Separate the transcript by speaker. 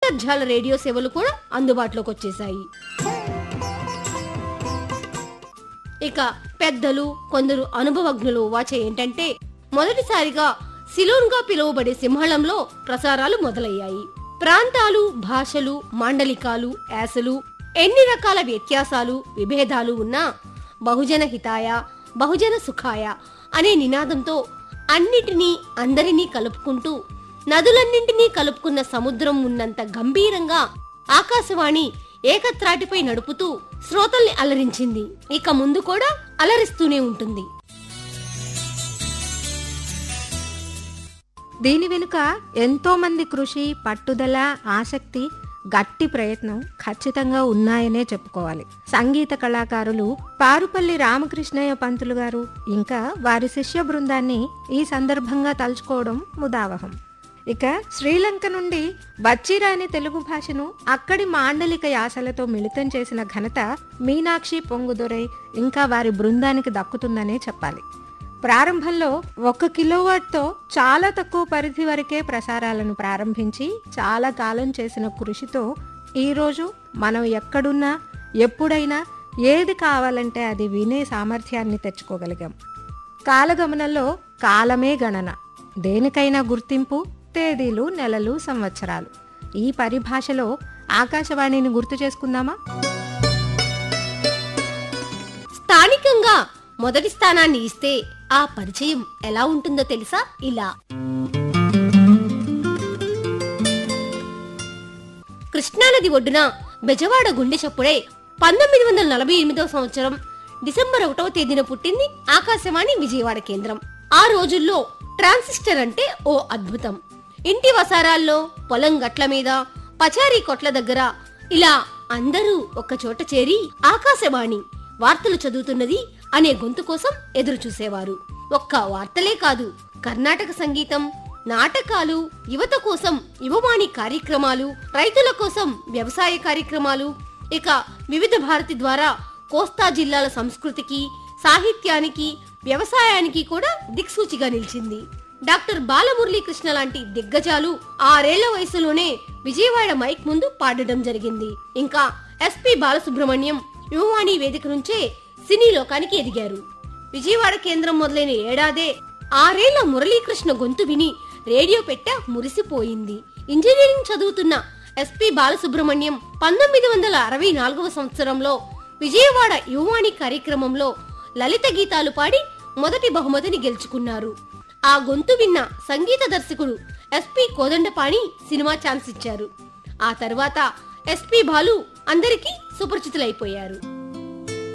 Speaker 1: అంతర్జాల radio సేవలు కూడా అందుబాటులోకి వచ్చేసాయి ఇక పెద్దలు కొందరు అనుభవజ్ఞులు వాచ ఏంటంటే మొదటిసారిగా సిలోన్గా పిలువబడే సింహళంలో ప్రసారాలు మొదలయ్యాయి ప్రాంతాలు భాషలు మాండలికాలు యాసలు ఎన్ని రకాల వ్యత్యాసాలు విభేదాలు ఉన్నా బహుజన హితాయ బహుజన సుఖాయ అనే నినాదంతో అన్నిటినీ అందరినీ కలుపుకుంటూ నదులన్నింటినీ కలుపుకున్న సముద్రం ఉన్నంత గంభీరంగా ఆకాశవాణి ఏకత్రాటిపై నడుపుతూ శ్రోతల్ని అలరించింది ఇక ముందు కూడా అలరిస్తూనే ఉంటుంది
Speaker 2: దీని వెనుక ఎంతో మంది కృషి పట్టుదల ఆసక్తి గట్టి ప్రయత్నం ఖచ్చితంగా ఉన్నాయనే చెప్పుకోవాలి సంగీత కళాకారులు పారుపల్లి రామకృష్ణయ్య పంతులు గారు ఇంకా వారి శిష్య బృందాన్ని ఈ సందర్భంగా తలుచుకోవడం ముదావహం ఇక శ్రీలంక నుండి వచ్చిరాని తెలుగు భాషను అక్కడి మాండలిక యాసలతో మిళితం చేసిన ఘనత మీనాక్షి పొంగుదొరై ఇంకా వారి బృందానికి దక్కుతుందనే చెప్పాలి ప్రారంభంలో ఒక కిలోవాట్తో చాలా తక్కువ పరిధి వరకే ప్రసారాలను ప్రారంభించి చాలా కాలం చేసిన కృషితో ఈరోజు మనం ఎక్కడున్నా ఎప్పుడైనా ఏది కావాలంటే అది వినే సామర్థ్యాన్ని తెచ్చుకోగలిగాం కాలగమనంలో కాలమే గణన దేనికైనా గుర్తింపు తేదీలు నెలలు సంవత్సరాలు ఈ పరిభాషలో ఆకాశవాణిని గుర్తు చేసుకుందామా
Speaker 1: స్థానికంగా మొదటి స్థానాన్ని ఇస్తే ఆ పరిచయం ఎలా ఉంటుందో తెలుసా ఇలా కృష్ణానది ఒడ్డున బెజవాడ గుండె చప్పుడే పంతొమ్మిది వందల నలభై ఎనిమిదవ సంవత్సరం డిసెంబర్ ఒకటవ తేదీన పుట్టింది ఆకాశవాణి విజయవాడ కేంద్రం ఆ రోజుల్లో ట్రాన్సిస్టర్ అంటే ఓ అద్భుతం ఇంటి వసారాల్లో పొలం గట్ల మీద పచారీ కొట్ల దగ్గర ఇలా అందరూ ఒక్క చోట చేరి ఆకాశవాణి వార్తలు చదువుతున్నది అనే గొంతు కోసం ఎదురు చూసేవారు ఒక్క వార్తలే కాదు కర్ణాటక సంగీతం నాటకాలు యువత కోసం యువవాణి కార్యక్రమాలు రైతుల కోసం వ్యవసాయ కార్యక్రమాలు ఇక వివిధ భారతి ద్వారా కోస్తా జిల్లాల సంస్కృతికి సాహిత్యానికి వ్యవసాయానికి కూడా దిక్సూచిగా నిలిచింది డాక్టర్ బాలమురళీకృష్ణ లాంటి దిగ్గజాలు ఆరేళ్ల వయసులోనే విజయవాడ మైక్ ముందు పాడడం జరిగింది ఇంకా ఎస్పి బాలసుబ్రహ్మణ్యం యువవాణి వేదిక నుంచే సినీ లోకానికి ఎదిగారు విజయవాడ కేంద్రం మొదలైన ఏడాదే ఆరేళ్ల మురళీకృష్ణ గొంతు విని రేడియో పెట్ట మురిసిపోయింది ఇంజనీరింగ్ చదువుతున్న ఎస్పి బాలసుబ్రహ్మణ్యం పంతొమ్మిది వందల అరవై నాలుగవ సంవత్సరంలో విజయవాడ యువవాణి కార్యక్రమంలో లలిత గీతాలు పాడి మొదటి బహుమతిని గెలుచుకున్నారు ఆ గొంతు విన్న సంగీత దర్శకుడు ఎస్పి కోదండపాణి సినిమా ఛాన్స్ ఇచ్చారు ఆ తర్వాత ఎస్పి బాలు అందరికీ సుపరిచితులైపోయారు